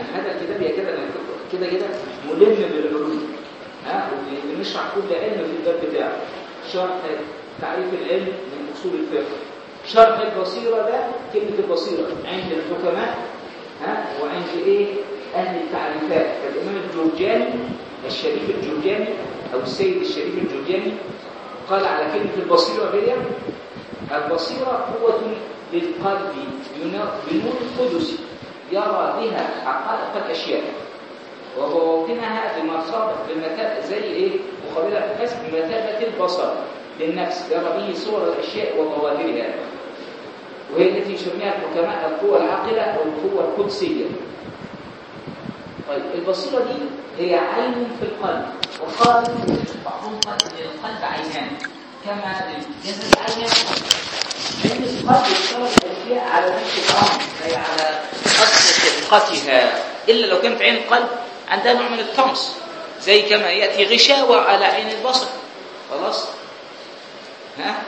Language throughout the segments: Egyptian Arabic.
هذا الكتاب يا كده كده كده ملم بالعلوم ها وبنشرح كل علم في الباب بتاعه شرح تعريف العلم من اصول الفقه شرح البصيره ده كلمه البصيره عند الحكماء ها وعند ايه اهل التعريفات الامام الجرجاني الشريف الجرجاني او السيد الشريف الجرجاني قال على كلمه البصيره دي البصيره قوه للقلب بنور القدس يرى بها حقائق الاشياء وبواطنها بمصابة بمثابة زي ايه مقابلة الحس بمثابة البصر للنفس يرى به صور الاشياء وظواهرها وهي التي يسميها الحكماء القوة العاقلة او القوة القدسية طيب البصيرة دي هي عين في القلب وقال بعضهم قال للقلب عينان كما للجسد عينان عين القلب يشتغل الاشياء على نفس الامر اي على اصل خلقتها الا لو كانت عين القلب عندها نوع من الطمس زي كما ياتي غشاوه على عين البصر خلاص ها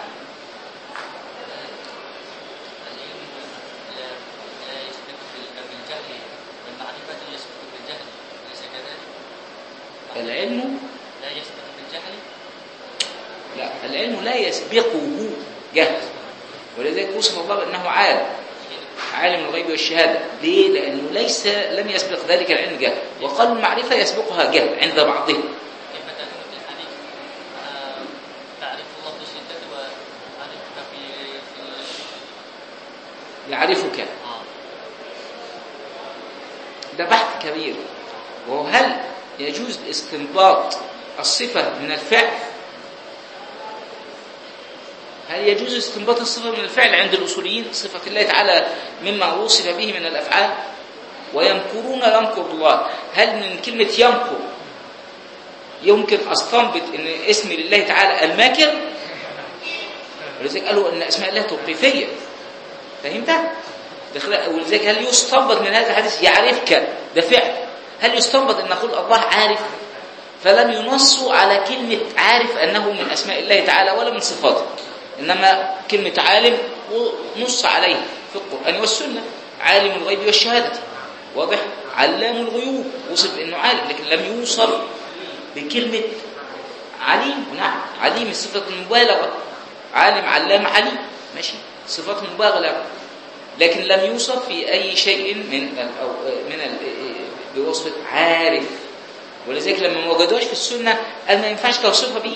العلم لا يسبق بالجهل لا العلم لا يسبقه جهل ولذلك وصف الله بانه عالم عالم الغيب والشهاده ليه لانه ليس لم يسبق ذلك العلم جهل وقال المعرفه يسبقها جهل عند بعضهم كيف تكون في الحديث آه، تعرف الله في الشدة وعرفك في في يعرفك آه. ده بحث كبير وهو هل يجوز استنباط الصفة من الفعل هل يجوز استنباط الصفة من الفعل عند الأصوليين صفة الله تعالى مما وصف به من الأفعال ويمكرون يمكر الله هل من كلمة يمكر يمكن أستنبط أن اسم لله تعالى الماكر ولذلك قالوا أن أسماء الله توقيفية فهمت؟ دخل- ولذلك هل يستنبط من هذا الحديث يعرفك ده فعل هل يستنبط أن نقول الله عارف فلم ينصوا على كلمة عارف أنه من أسماء الله تعالى ولا من صفاته إنما كلمة عالم نص عليه في القرآن والسنة عالم الغيب والشهادة واضح علام الغيوب وصف أنه عالم لكن لم يوصل بكلمة عليم نعم عليم صفة المبالغة عالم علام عليم ماشي صفات مبالغة لكن لم يوصف في أي شيء من ال أو من ال بوصفة عارف ولذلك لما ما وجدوهاش في السنة قال ما ينفعش توصفها بيه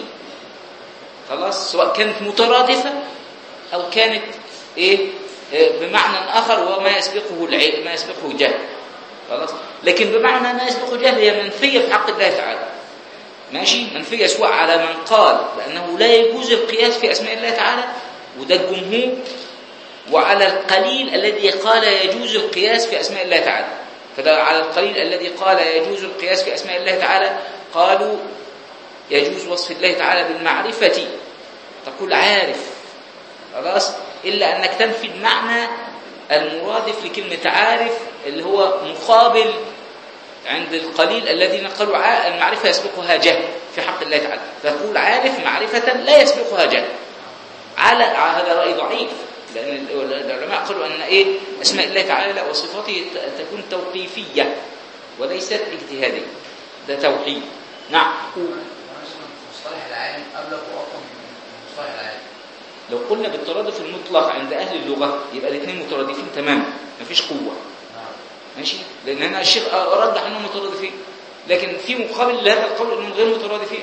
خلاص سواء كانت مترادفة أو كانت إيه إيه، بمعنى آخر وهو ما يسبقه العلم ما يسبقه الجهل خلاص لكن بمعنى ما يسبقه الجهل هي منفية في حق الله تعالى ماشي منفية سواء على من قال بأنه لا يجوز القياس في أسماء الله تعالى وده الجمهور وعلى القليل الذي قال يجوز القياس في أسماء الله تعالى فده على القليل الذي قال يجوز القياس في أسماء الله تعالى قالوا يجوز وصف الله تعالى بالمعرفة تقول عارف خلاص إلا أنك تنفي المعنى المرادف لكلمة عارف اللي هو مقابل عند القليل الذين قالوا عا- المعرفة يسبقها جهل في حق الله تعالى فيقول عارف معرفة لا يسبقها جهل على هذا رأي ضعيف لأن العلماء قالوا أن إيه أسماء الله تعالى وصفاته ت- تكون توقيفية وليست اجتهادية ده توحيد نعم قول. مصطلح العالم أبلغ وأقوى من مصطلح العالم لو قلنا بالترادف المطلق عند أهل اللغة يبقى الاثنين مترادفين تماما مفيش قوة نعم ماشي لأن أنا الشيخ رجح أنهم مترادفين لكن في مقابل لهذا القول أنهم غير مترادفين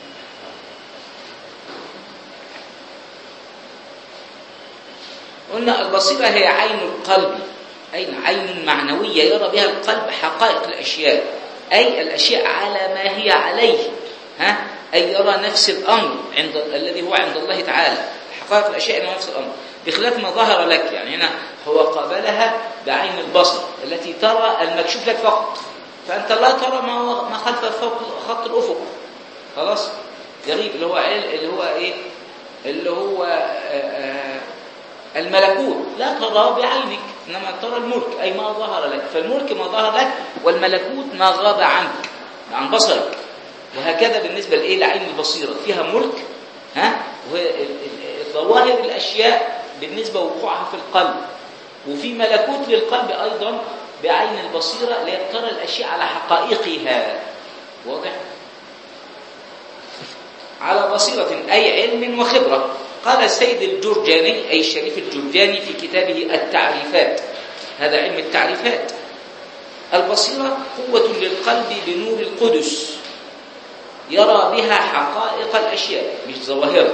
قلنا البصيرة هي عين القلب أي عين معنوية يرى بها القلب حقائق الأشياء أي الأشياء على ما هي عليه ها أي يرى نفس الأمر عند الذي هو عند الله تعالى حقائق الأشياء إنه نفس الأمر بخلاف ما ظهر لك يعني هنا هو قابلها بعين البصر التي ترى المكشوف لك فقط فأنت لا ترى ما هو- ما خلف فوق خط الأفق خلاص غريب اللي هو عل- اللي هو إيه اللي هو آه، آه، الملكوت لا تراه بعينك انما ترى الملك اي ما ظهر لك فالملك ما ظهر لك والملكوت ما غاب عنك عن بصرك وهكذا بالنسبه لايه لعين البصيره فيها ملك ها وظواهر الاشياء بالنسبه وقوعها في القلب وفي ملكوت للقلب ايضا بعين البصيرة ليرى الأشياء على حقائقها واضح؟ على بصيرة أي علم وخبرة قال السيد الجرجاني أي الشريف الجرجاني في كتابه التعريفات هذا علم التعريفات البصيرة قوة للقلب بنور القدس يرى بها حقائق الأشياء مش ظواهرها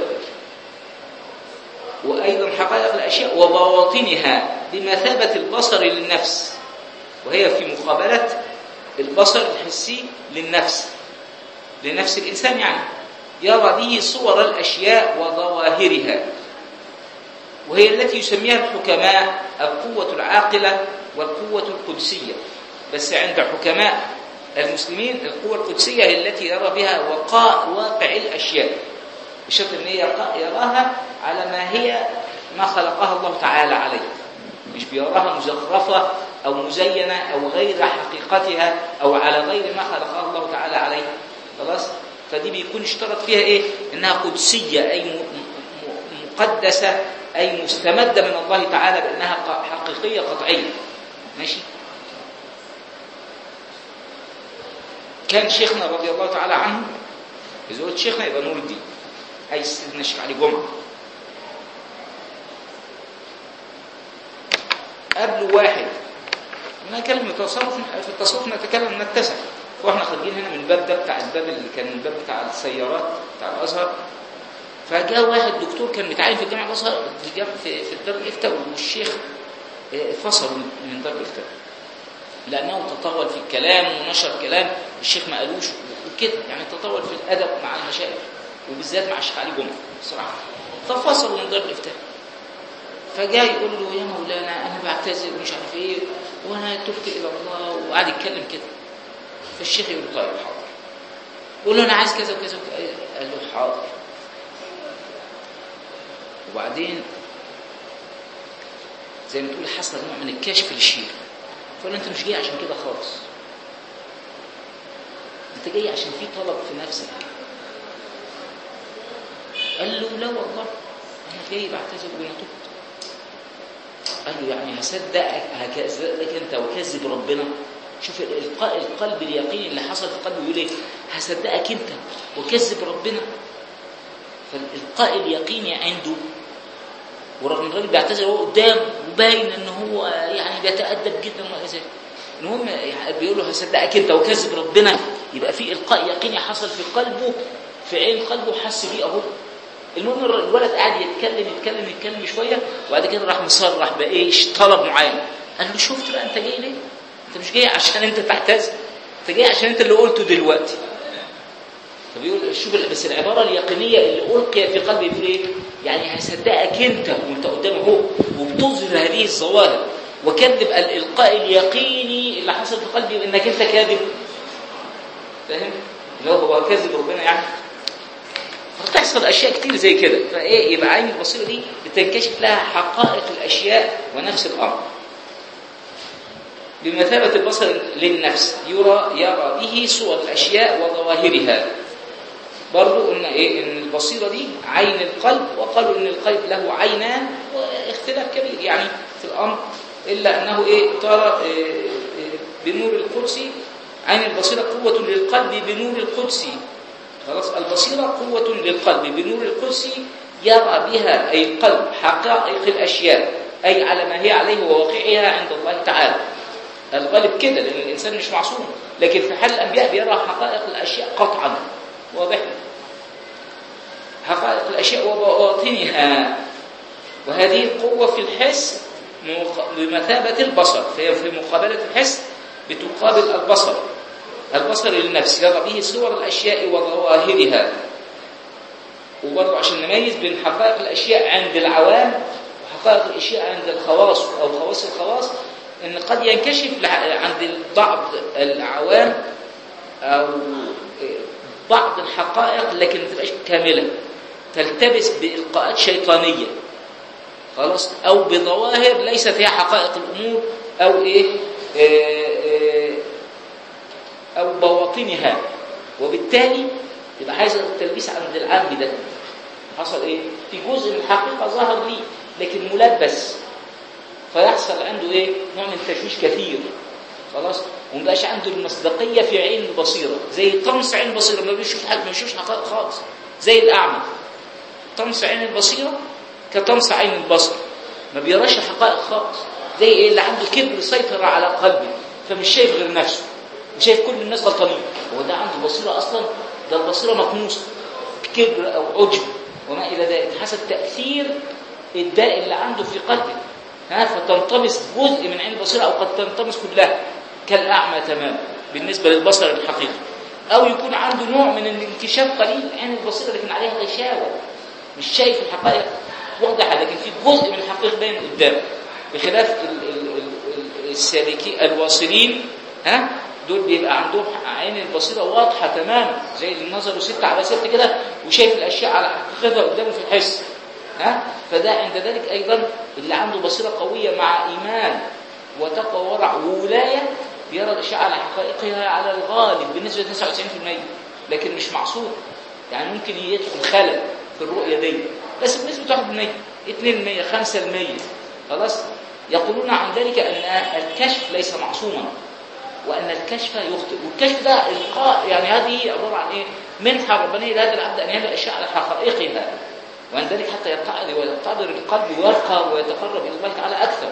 وأيضا حقائق الأشياء وبواطنها بمثابة البصر للنفس وهي في مقابلة البصر الحسي للنفس لنفس الإنسان يعني يرى به صور الأشياء وظواهرها وهي التي يسميها الحكماء القوة العاقلة والقوة القدسية بس عند حكماء المسلمين القوة القدسية هي التي يرى بها وقاء واقع الأشياء بشرط أن هي يراها على ما هي ما خلقها الله تعالى عليه مش بيراها مزخرفة أو مزينة أو غير حقيقتها أو على غير ما خلقها الله تعالى عليه خلاص فدي بيكون اشترط فيها ايه انها قدسيه اي م- م- مقدسه اي مستمده من الله تعالى بانها ق- حقيقيه قطعيه ماشي كان شيخنا رضي الله تعالى عنه اذا قلت شيخنا يبقى نور الدين اي سيدنا الشيخ علي جمعه قبله واحد انا كلمة تصرف في التصوف نتكلم نتسع واحنا خارجين هنا من الباب ده بتاع الباب اللي كان الباب بتاع السيارات بتاع الازهر فجاء واحد دكتور كان متعين في الجامعه الازهر في الجامعة- في في دار الافتاء والشيخ آه، فصل من دار الافتاء لانه تطاول في الكلام ونشر كلام الشيخ ما قالوش وكده يعني تطاول في الادب مع المشايخ وبالذات مع الشيخ علي جمعه بصراحه ففصلوا من دار الافتاء فجاء يقول له يا مولانا انا بعتذر ومش عارف ايه وانا تبت الى الله وقعد يتكلم كده فالشيخ يقول له طيب حاضر يقول له انا عايز كذا وكذا وكذا. قال له حاضر وبعدين زي ما تقول حصل نوع من الكشف للشيخ فقال له انت مش جاي عشان كده خالص انت جاي عشان في طلب في نفسك قال له لا والله انا جاي بعتذر وانا تبت قال له يعني هصدقك هكذبك انت وكذب ربنا شوف القاء القلب اليقيني اللي حصل في قلبه يقول ايه هصدقك انت وكذب ربنا فالالقاء اليقيني عنده ورغم ان الراجل بيعتذر هو قدام وباين ان هو يعني بيتادب جدا وما الى ذلك المهم يعني بيقول له هصدقك انت وكذب ربنا يبقى في القاء يقيني حصل في قلبه في عين قلبه حس بيه اهو المهم الولد قاعد يتكلم يتكلم يتكلم شويه وبعد كده راح مصرح بايه طلب معين قال له شفت بقى انت جاي ليه؟ انت مش جاي عشان انت تعتذر انت جاي عشان انت اللي قلته دلوقتي فبيقول شوف بس العباره اليقينيه اللي القي في قلبي بيقول ايه؟ يعني هصدقك انت وانت قدامه اهو وبتظهر هذه الظواهر وكذب الالقاء اليقيني اللي حصل في قلبي انك انت كاذب فاهم؟ اللي هو هو كذب ربنا يعني فتحصل اشياء كتير زي كده فايه يبقى عين البصيره دي بتنكشف لها حقائق الاشياء ونفس الامر بمثابة البصر للنفس يرى يرى به صور الأشياء وظواهرها برضو قلنا إيه إن البصيرة دي عين القلب وقالوا إن القلب له عينان واختلاف كبير يعني في الأمر إلا أنه إيه ترى إيه إيه بنور القدس عين البصيرة قوة للقلب بنور القدس خلاص البصيرة قوة للقلب بنور القدس يرى بها أي القلب حقائق الأشياء أي على ما هي عليه وواقعها عند الله تعالى الغالب كده لأن الإنسان مش معصوم لكن في حال الأنبياء بيرى حقائق الأشياء قطعا واضح حقائق الأشياء وبواطنها وهذه القوة في الحس بمثابة البصر فهي في مقابلة الحس بتقابل البصر البصر للنفس يرى به صور الأشياء وظواهرها وبرضه عشان نميز بين حقائق الأشياء عند العوام وحقائق الأشياء عند الخواص أو خواص الخواص ان قد ينكشف عند بعض العوام او بعض الحقائق لكن ما تبقاش كامله تلتبس بالقاءات شيطانيه خلاص او بظواهر ليست هي حقائق الامور او ايه او بواطنها وبالتالي يبقى عايز التلبيس عند العام ده حصل ايه في جزء من الحقيقه ظهر لي لكن ملبس فيحصل عنده ايه نوع من التشويش كثير خلاص وما بقاش عنده المصداقيه في عين البصيره زي طمس عين البصيره ما بيشوف حاجه ما بيشوفش حقائق خالص زي الاعمى طمس عين البصيره كطمس عين البصر ما بيراش الحقائق خالص زي ايه اللي عنده كبر سيطر على قلبه فمش شايف غير نفسه وشايف كل الناس غلطانين هو ده عنده بصيره اصلا ده البصيره مطموسه كبر او عجب وما الى ذلك حسب تاثير الداء اللي عنده في قلبه ها فتنطمس جزء من عين البصيره او قد تنطمس كلها كالاعمى تماما بالنسبه للبصر الحقيقي او يكون عنده نوع من الانكشاف قليل عين البصيره لكن عليها غشاوه مش شايف الحقائق واضحه لكن في جزء من الحقيقه باين قدامه بخلاف ال- ال- ال- ال- السالكين الواصلين ها دول بيبقى عندهم عين البصيره واضحه تماما زي اللي نظره ستة على ستة كده وشايف الاشياء على حقيقتها قدامه في الحس ها فده عند ذلك ايضا اللي عنده بصيره قويه مع ايمان وتقوى ورع وولايه بيرى الاشياء على حقائقها على الغالب بنسبه 99% لكن مش معصوم يعني ممكن يدخل خلل في الرؤيه دي بس بنسبه 1% 2% 5% خلاص يقولون عن ذلك ان الكشف ليس معصوما وان الكشف يخطئ والكشف ده القاء يعني هذه عباره عن ايه منحه ربانيه لهذا العبد ان يعمل الاشياء على حقائقها وعن ذلك حتى يتعظ ويقتدر القلب ويرقى ويتقرب الى الله تعالى اكثر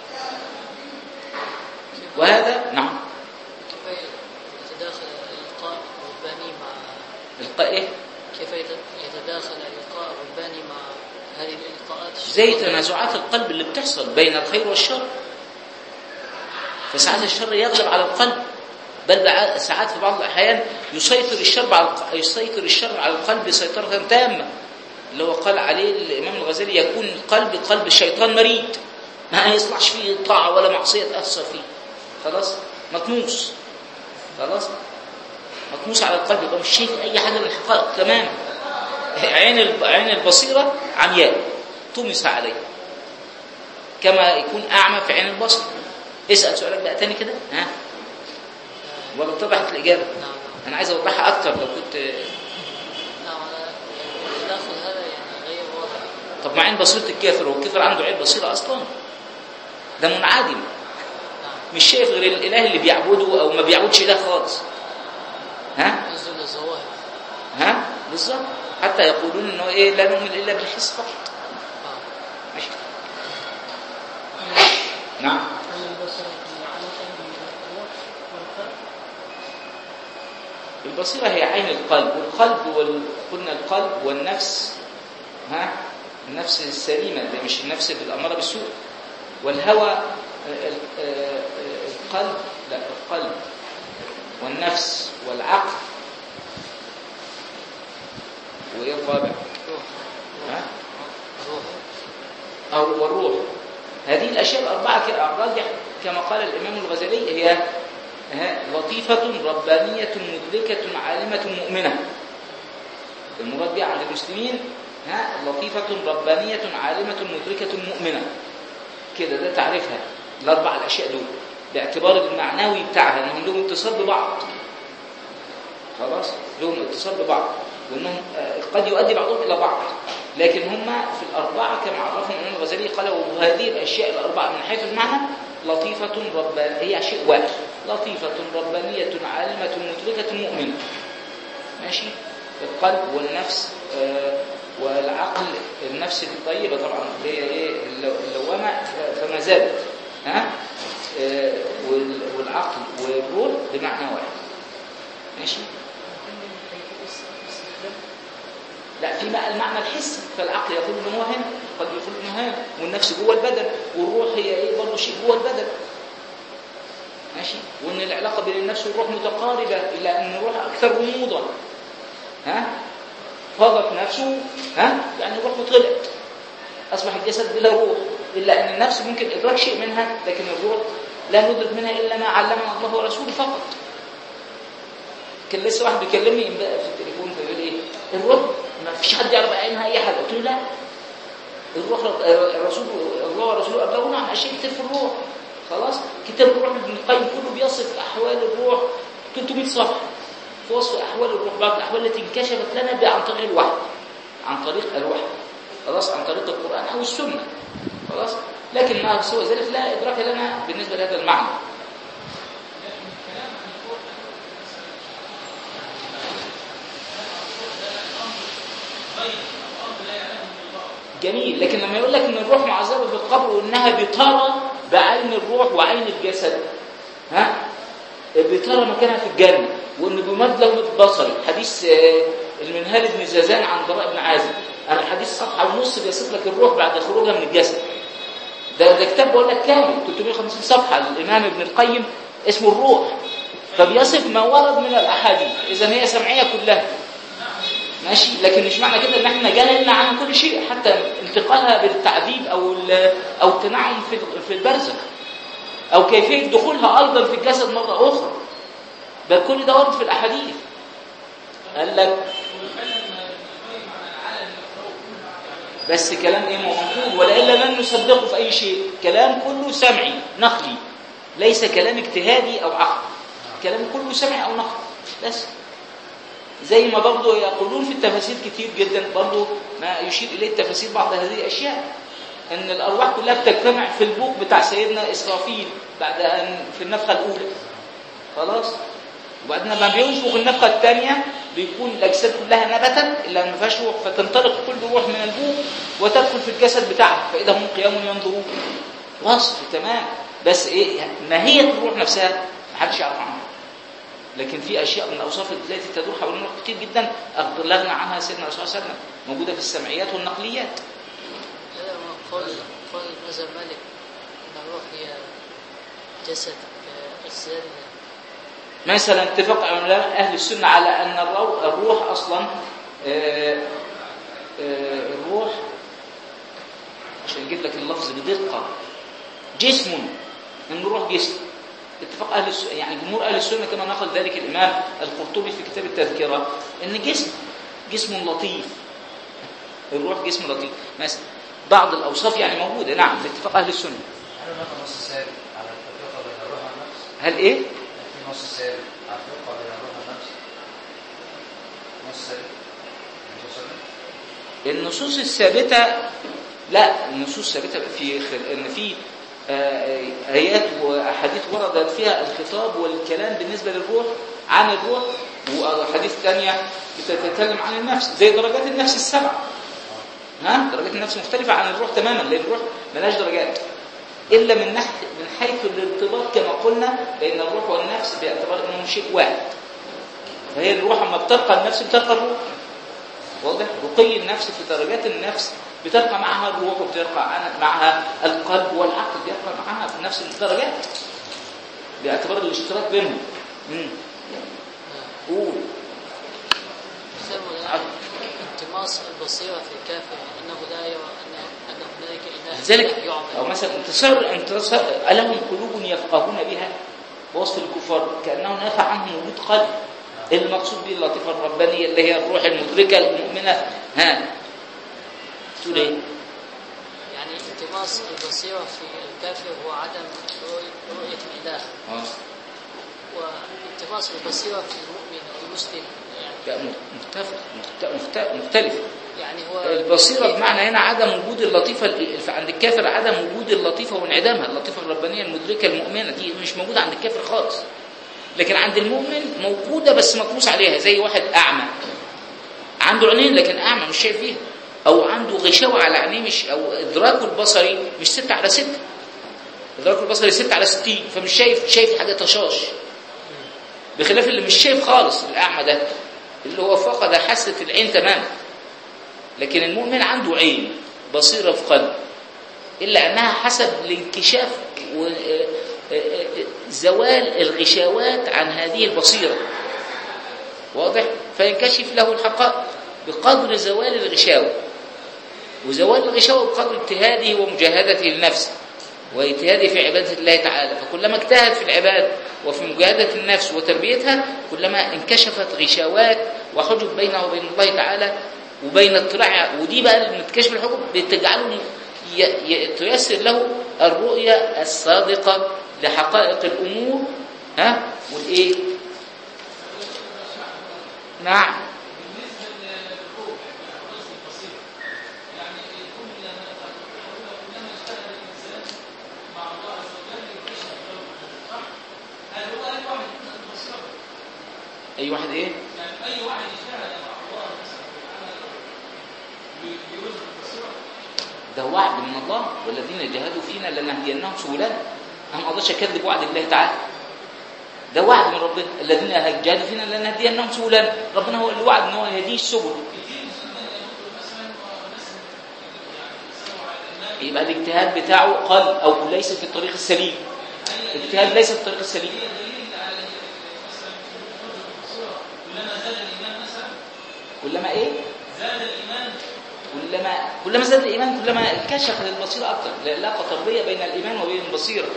وهذا نعم كيف يتداخل الإلقاء الرباني مع القاء ايه كيف يت- يتداخل الإلقاء الرباني مع هذه الإلقاءات زي الشيطانية؟ تنازعات القلب اللي بتحصل بين الخير والشر فساعات الشر يغلب على القلب بل بع- ساعات في بعض الأحيان يسيطر الشر على الق- يسيطر الشر على القلب سيطرة تامة اللي هو قال عليه الإمام الغزالي يكون القلب قلب الشيطان مريد ما يصلحش فيه طاعة ولا معصية تأثر فيه خلاص مطموس خلاص مطموس على القلب يبقى مش شايف أي حاجة من الحقائق تماما عين الب- عين البصيرة عمياء طمس عليه كما يكون أعمى في عين البصر اسأل سؤالك بقى تاني كده ها ولا اتضحت الإجابة نعم نعم أنا عايز أوضحها أكتر لو كنت نعم أنا يعني التداخل هذا يعني غير واضح طب ما عين بصيرة الكافر هو الكافر عنده عين بصيرة أصلا ده منعدم نعم مش شايف غير الإله اللي بيعبده أو ما بيعبدش إله خالص ها نزول الظواهر ها بالظبط حتى يقولون انه ايه لا نؤمن الا بالحس فقط آه. ماشي نعم عن البصر علاقة بالروح والقلب البصيرة هي عين القلب والقلب وال... قلنا القلب والنفس ها النفس السليمة ده مش النفس الأمارة بالسوء والهوى آه، ال- آه، آه، القلب لا القلب والنفس والعقل وإيه الرابع؟ روح ها؟ روح أو والروح هذه الأشياء الأربعة كده الراجح كما قال الإمام الغزالي هي ها، لطيفة ربانية مدركة عالمة مؤمنة المراد بها عند المسلمين ها لطيفة ربانية عالمة مدركة مؤمنة كده ده تعريفها الأربع الأشياء دول باعتبار المعنوي بتاعها أنهم لهم اتصال ببعض خلاص لهم اتصال ببعض وانهم آه، قد يؤدي بعضهم الى بعض لكن هم في الاربعه كما عرفهم الامام الغزالي قال وهذه الاشياء الاربعه من حيث المعنى لطيفه ربانيه هي شيء واحد لطيفه ربانيه عالمه مدركه مؤمنه ماشي القلب والنفس آه، والعقل النفس الطيبه طبعا اللي هي ايه اللو- اللوامه ف- فما زالت ها آه، وال- والعقل والروح بمعنى واحد ماشي لا في بقى المعنى الحسي فالعقل يقول ان هو هنا قد يقول انه هنا والنفس جوه البدن والروح هي ايه برضه شيء جوه البدن ماشي وان العلاقه بين النفس والروح متقاربه الا ان الروح اكثر غموضا ها فاضت نفسه ها يعني الروح طلعت اصبح الجسد بلا روح الا ان النفس ممكن ادراك شيء منها لكن الروح لا ندرك منها الا ما علمنا الله ورسوله فقط كان لسه واحد بيكلمني امبارح في التليفون فبيقول ايه الروح ما فيش حد يعرف عنها اي حاجه قلت له لا الروح الرسول الله ورسوله ابلغونا عن اشياء كتير في الروح خلاص كتاب الروح ابن القيم كله بيصف احوال الروح 300 صفحه في وصف احوال الروح بعض الاحوال التي انكشفت لنا عن طريق الوحي عن طريق الوحي خلاص عن طريق القران او السنه خلاص لكن ما سوى ذلك لا ادراك لنا بالنسبه لهذا المعنى جميل لكن لما يقول لك ان الروح معذبه في القبر وانها بترى بعين الروح وعين الجسد ها بترى مكانها في الجنه وان بمد لو بصري حديث آه، المنهال بن زازان عن براء بن عازب انا الحديث صفحه ونص بيصف لك الروح بعد خروجها من الجسد ده ده كتاب بقول لك كامل 350 صفحه للامام ابن القيم اسمه الروح فبيصف ما ورد من الاحاديث اذا هي سمعيه كلها ماشي لكن مش معنى كده ان احنا جهلنا عن كل شيء حتى انتقالها بالتعذيب او ال- او التنعم في في البرزخ او كيفيه دخولها ايضا في الجسد مره اخرى بل كل ده ورد في الاحاديث قال لك بس كلام ايه موجود ولا لن نصدقه في اي شيء كلام كله سمعي نقلي ليس كلام اجتهادي او عقلي كلام كله سمعي او نقلي بس زي ما برضه يقولون في التفاسير كتير جدا برضه ما يشير اليه التفاسير بعض هذه الاشياء ان الارواح كلها بتجتمع في البوق بتاع سيدنا اسرافيل بعد ان في النفخه الاولى خلاص وبعدين لما بينفخ النفخه الثانيه بيكون الاجساد كلها نبتا الا ما فيهاش روح فتنطلق كل روح من البوق وتدخل في الجسد بتاعها فاذا هم قيام ينظرون وصف تمام بس ايه ماهيه الروح نفسها ما حدش يعرف عنها لكن في اشياء من الاوصاف التي تدور حول الروح كتير جدا اغلقنا عنها سيدنا الرسول صلى الله عليه وسلم موجوده في السمعيات والنقليات هذا ما قول قول مذهب مالك ان الروح هي جسد كاجساد مثلا اتفق علماء اهل السنه على ان الرو- الروح اصلا آه، آه، الروح عشان اجيب لك اللفظ بدقه جسم ان الروح جسم اتفاق اهل السنه يعني جمهور اهل السنه كما نقل ذلك الامام القرطبي في كتاب التذكره ان جسم جسم لطيف الروح جسم لطيف مثلا بعض الاوصاف يعني موجوده نعم باتفاق اهل السنه هل هناك نص ثابت على التفرقه بين الروح والنفس؟ هل ايه هل في نص ثابت على التفرقه بين الروح والنفس؟ نص ثابت؟ النبي صلى الله عليه وسلم؟ النصوص الثابتة لا النصوص ثابتة في خل... ان في آه، آيات وأحاديث وردت فيها الخطاب والكلام بالنسبة للروح عن الروح وأحاديث تانية بتتكلم عن النفس زي درجات النفس السبعة ها درجات النفس مختلفة عن الروح تماما لأن الروح ملهاش درجات إلا من ناحية من حيث الارتباط كما قلنا بين الروح والنفس باعتبار أنهم شيء واحد فهي الروح لما بترقى النفس بترقى الروح واضح رقي النفس في درجات النفس بترقى معها الروح وبترقى عن- معها القلب والعقل بيرقى معها في نفس الدرجات باعتبار الاشتراك بينهم مم. قول يسمى التماس البصيرة في الكافر أنه لا يرى أن أن هنالك إله لذلك إله يعبد او مثلا انتصار انتصار الهم قلوب يفقهون بها بوصف الكفار كانه نفى عنهم وجود قلب المقصود به اللطيفه الربانيه اللي هي الروح المدركه المؤمنه ها تقول ايه؟ يعني التماس البصيرة في الكافر هو عدم رؤية- رؤية الإله اه والتماس البصيرة في المؤمن أو المسلم يعني لا مختلف مختلف مختلف يعني هو البصيرة بمعنى هنا عدم وجود اللطيفة ال- عند الكافر عدم وجود اللطيفة وانعدامها اللطيفة الربانية المدركة المؤمنة دي مش موجودة عند الكافر خالص لكن عند المؤمن موجودة بس مطموس عليها زي واحد أعمى عنده عينين لكن أعمى مش شايف فيها أو عنده غشاوة على عينيه مش أو إدراكه البصري مش ستة على ستة إدراكه البصري ستة على ستين فمش شايف شايف حاجة طشاش بخلاف اللي مش شايف خالص الأعمى ده اللي هو فقد حاسة العين تماما لكن المؤمن عنده عين بصيرة في قلب إلا أنها حسب الانكشاف و- آه، آه، آه، زوال الغشاوات عن هذه البصيرة واضح؟ فينكشف له الحقائق بقدر زوال الغشاوة وزوال الغشاوة بقدر اجتهاده ومجاهدته لنفسه واجتهاده في عبادة الله تعالى فكلما اجتهد في العبادة وفي مجاهدة النفس وتربيتها كلما انكشفت غشاوات وحجب بينه وبين الله تعالى وبين اطلاع ودي بقى اللي بتكشف الحجب بتجعله ي- ي- تيسر له الرؤية الصادقة لحقائق الأمور ها والإيه؟ نعم أي واحد إيه؟ ده وعد من الله والذين جاهدوا فينا لنهدينهم سبلنا انا ما اقدرش اكذب وعد الله تعالى ده وعد من ربنا الذين جاهدوا فينا لنهدينهم سبلنا ربنا هو اللي وعد ان هو يهديه السبل يبقى الاجتهاد بتاعه قل او ليس في الطريق السليم الاجتهاد ليس في الطريق السليم كلما ايه كلما كلما زاد الايمان كلما كشفت البصيره اكثر العلاقه طرديه بين الايمان وبين البصيره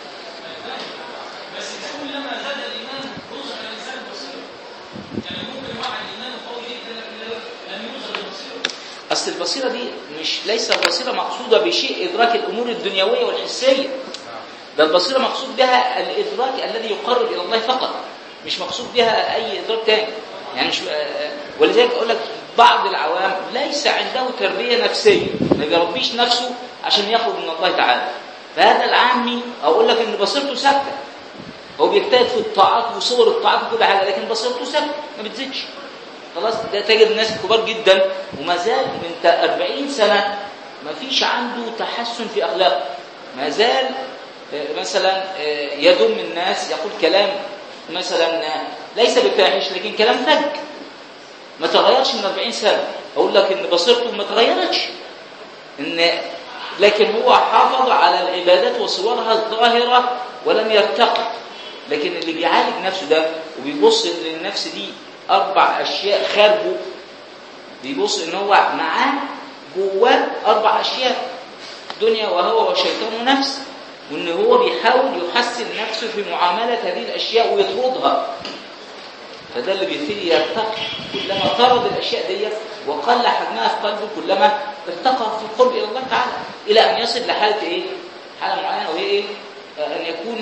اصل البصيره دي مش ليس البصيره مقصوده بشيء ادراك الامور الدنيويه والحسيه ده البصيره مقصود بها الادراك الذي يقرب الى الله فقط مش مقصود بها اي ادراك تاني يعني مش ولذلك اقول لك بعض العوام ليس عنده تربيه نفسيه ما بيربيش نفسه عشان ياخذ من الله تعالى فهذا العامي اقول لك ان بصيرته ثابته هو بيجتهد في الطاعات وصور الطاعات وكل حاجه لكن بصيرته ثابته ما بتزيدش خلاص ده تجد ناس كبار جدا وما زال من 40 سنه ما فيش عنده تحسن في اخلاقه ما زال آه، مثلا آه، يذم الناس يقول كلام مثلا آه، ليس بفاحش لكن كلام فج ما تغيرش من 40 سنه اقول لك ان بصيرته ما تغيرتش ان لكن هو حافظ على العبادات وصورها الظاهره ولم يرتقي لكن اللي بيعالج نفسه ده وبيبص ان النفس دي اربع اشياء خارجه بيبص ان هو معاه جواه اربع اشياء دنيا وهو وشيطان ونفس وان هو بيحاول يحسن نفسه في معامله هذه الاشياء ويطردها فده اللي بيبتدي يرتقي كلما طرد الاشياء ديت وقل حجمها في قلبه كلما ارتقى في القرب الى الله تعالى الى ان يصل لحاله ايه؟ حاله معينه وهي ايه؟ ان يكون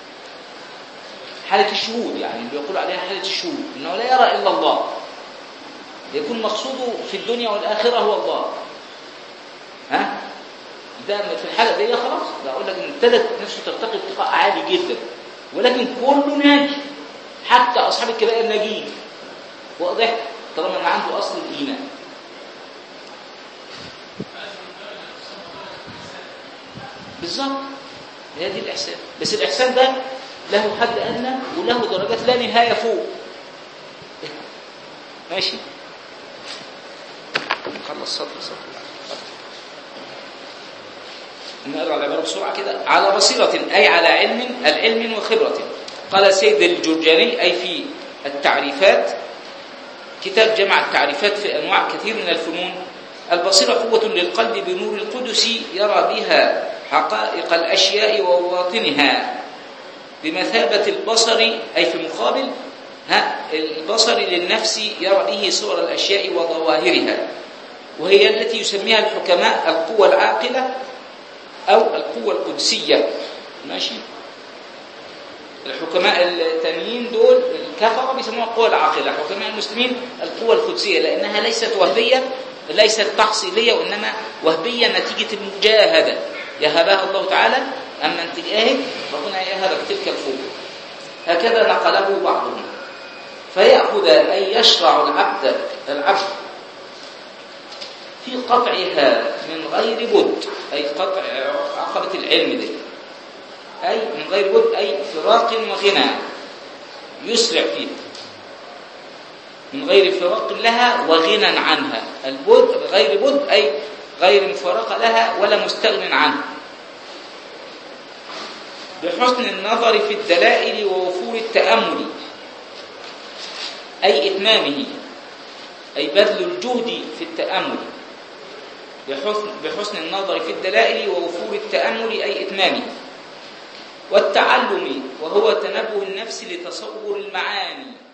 حاله الشهود يعني اللي بيقولوا عليها حاله الشهود انه لا يرى الا الله يكون مقصوده في الدنيا والاخره هو الله ها ده في الحاله دي خلاص ده اقول لك ان ابتدت نفسه ترتقي ارتقاء عالي جدا ولكن كله ناجي حتى اصحاب الكبائر ناجين واضح طالما ان عنده اصل الايمان بالظبط هي دي الاحسان بس الاحسان ده له حد ادنى وله درجات لا نهايه فوق ماشي نخلص سطر سطر نقرا العباره بسرعه كده على بصيره اي على علم العلم وخبره قال سيد الجرجاني اي في التعريفات كتاب جمع التعريفات في انواع كثير من الفنون البصيره قوه للقلب بنور القدس يرى بها حقائق الاشياء وبواطنها بمثابه البصر اي في مقابل ها البصر للنفس يرى به صور الاشياء وظواهرها وهي التي يسميها الحكماء القوة العاقلة أو القوة القدسية ماشي الحكماء التانيين دول الكفرة بيسموها القوة العاقلة حكماء المسلمين القوة القدسية لأنها ليست وهبية ليست تحصيلية وإنما وهبية نتيجة المجاهدة يهبها الله تعالى أما أن تجاهد ربنا يهبك تلك القوة هكذا نقله بعضهم فيأخذ أي يشرع العبد العبد في قطعها من غير بد أي قطع عقبة العلم دي أي من غير بد أي فراق وغنى يسرع فيه من غير فراق لها وغنى عنها البد غير بد أي غير مفارقة لها ولا مستغن عنها بحسن النظر في الدلائل ووفور التأمل أي إتمامه أي بذل الجهد في التأمل بحسن, بحسن النظر في الدلائل ووفور التأمل أي إتمامه والتعلم وهو تنبه النفس لتصور المعاني